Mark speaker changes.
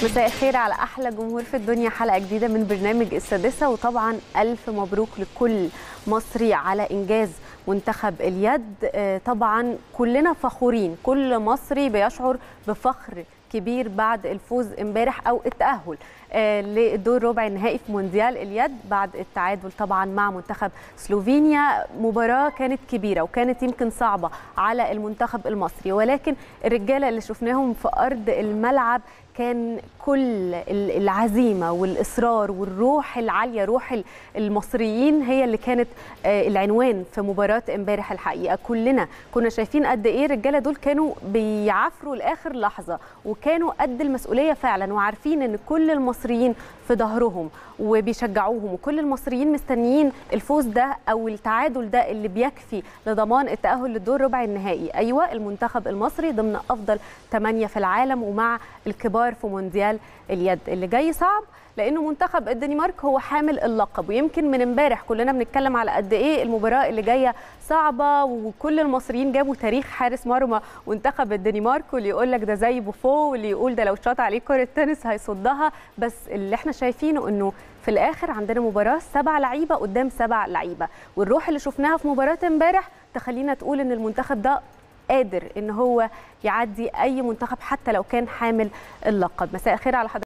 Speaker 1: مساء الخير على احلى جمهور في الدنيا حلقه جديده من برنامج السادسه وطبعا الف مبروك لكل مصري على انجاز منتخب اليد آه، طبعا كلنا فخورين كل مصري بيشعر بفخر كبير بعد الفوز امبارح او التاهل آه، للدور ربع النهائي في مونديال اليد بعد التعادل طبعا مع منتخب سلوفينيا مباراه كانت كبيره وكانت يمكن صعبه على المنتخب المصري ولكن الرجاله اللي شفناهم في ارض الملعب كان كل العزيمه والاصرار والروح العاليه روح المصريين هي اللي كانت آه، العنوان في مباراه امبارح الحقيقه كلنا كنا شايفين قد ايه الرجاله دول كانوا بيعافروا لاخر لحظه وكانوا قد المسؤوليه فعلا وعارفين ان كل المصريين في ظهرهم وبيشجعوهم وكل المصريين مستنيين الفوز ده او التعادل ده اللي بيكفي لضمان التاهل للدور ربع النهائي ايوه المنتخب المصري ضمن افضل ثمانيه في العالم ومع الكبار في مونديال اليد اللي جاي صعب لانه منتخب الدنمارك هو حامل اللقب ويمكن من امبارح كلنا بنتكلم على قد ايه المباراه اللي جايه صعبه وكل المصريين جابوا تاريخ حارس مرمى منتخب الدنمارك واللي يقول لك ده زي بوفو واللي يقول ده لو شاط عليه كره تنس هيصدها بس اللي احنا شايفينه انه في الاخر عندنا مباراه سبع لعيبه قدام سبع لعيبه والروح اللي شفناها في مباراه امبارح تخلينا تقول ان المنتخب ده قادر ان هو يعدي اي منتخب حتى لو كان حامل اللقب مساء الخير على حضرتك